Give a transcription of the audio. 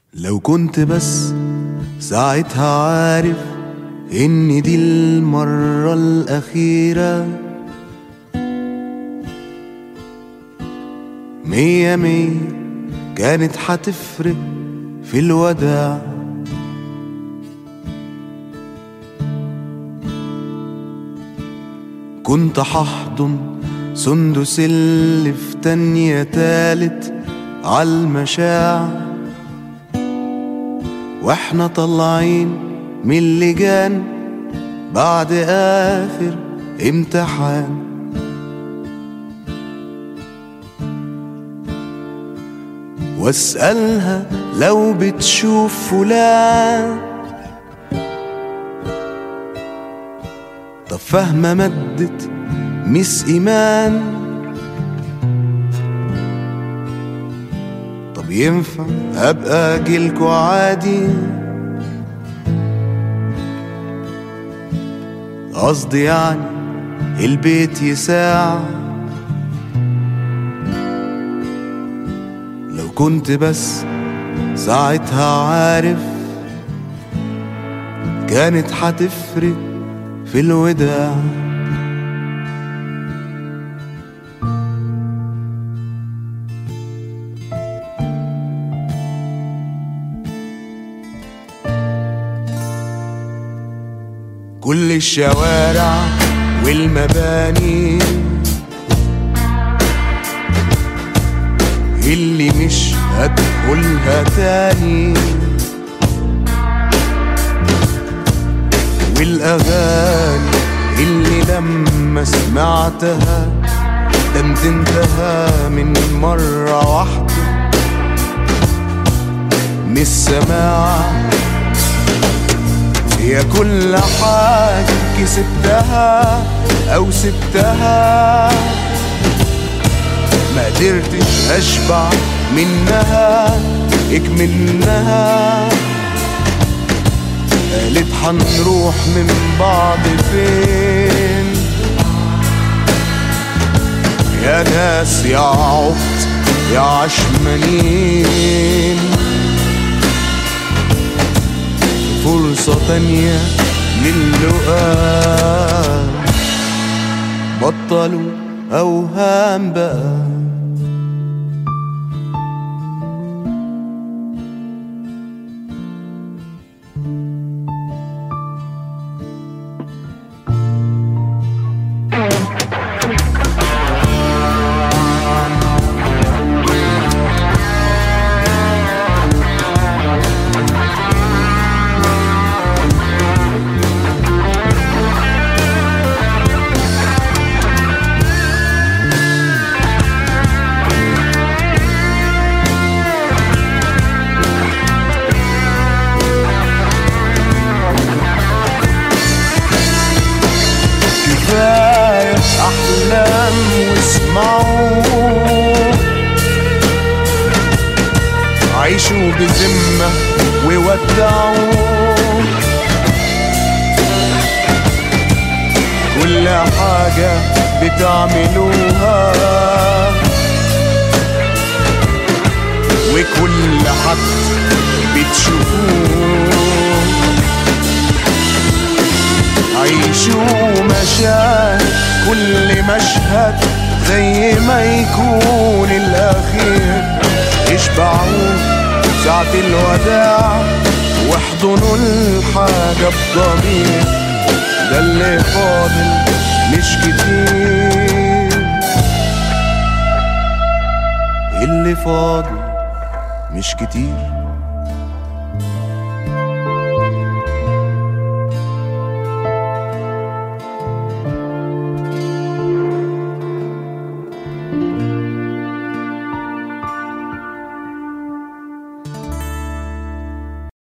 لو كنت بس ساعتها عارف إن دي المرة الأخيرة مية مية كانت هتفرق في الوداع كنت هحضن سندس اللي في تانية تالت عالمشاع واحنا طالعين من اللجان بعد آخر امتحان واسألها لو بتشوف فلان طب فاهمة مدت مس إيمان طب ينفع أبقى أجيلكوا عادي قصدي يعني البيت يساع لو كنت بس ساعتها عارف كانت هتفرق في الوداع كل الشوارع والمباني اللي مش هدخلها تاني والأغاني اللي لما سمعتها دندنتها من مرة واحدة من السماع هي كل حاجة كسبتها أو سبتها ما قدرتش أشبع منها اكمنها قالت هنروح من بعض فين يا ناس يا عبط يا عشمانين فرصة تانية للقاء بطلوا أوهام بقى كفاية أحلام واسمعوا عيشوا بذمة وودعوا كل حاجة بتعملوها وكل حد بتشوفوه عيشوا مشاهد كل مشهد زي ما يكون الأخير اشبعوا ساعة الوداع واحضنوا الحاجة بضمير ده اللي فاضل مش كتير اللي فاضل مش كتير